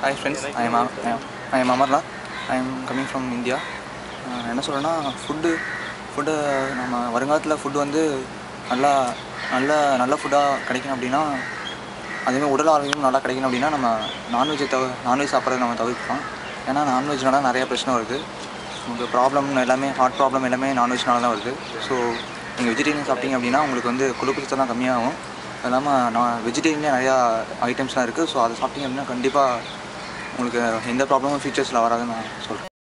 hi friends I am I am அமர்லா I am coming from India என்ன சொல்கிறேன்னா food food நம்ம வருங்காலத்தில் ஃபுட்டு வந்து நல்லா நல்ல நல்ல ஃபுட்டாக கிடைக்கணும் அப்படின்னா அதேமாதிரி உடல் ஆரோக்கியம் நல்லா கிடைக்கணும் அப்படின்னா நம்ம நான்வெஜ்ஜை தவிர நான்வெஜ் சாப்பிட்றத நம்ம தவிர்க்கலாம் ஏன்னா நான்வெஜ்னால நிறைய பிரச்சனை வருது உங்களுக்கு ப்ராப்ளம் எல்லாமே ஹார்ட் ப்ராப்ளம் எல்லாமே நான்வெஜ்னால தான் வருது ஸோ நீங்கள் வெஜிடேரியன் சாப்பிட்டீங்க அப்படின்னா உங்களுக்கு வந்து கொழுப்பு சத்தெல்லாம் கம்மியாகும் அது இல்லாமல் நான் வெஜிடேரியன்லேயே நிறையா ஐட்டம்ஸ்லாம் இருக்குது ஸோ அதை சாப்பிட்டீங்க அப்படின்னா கண்டிப்பாக உங்களுக்கு எந்த ப்ராப்ளமும் ஃபியூச்சர்ஸில் வராதுன்னு நான் சொல்கிறேன்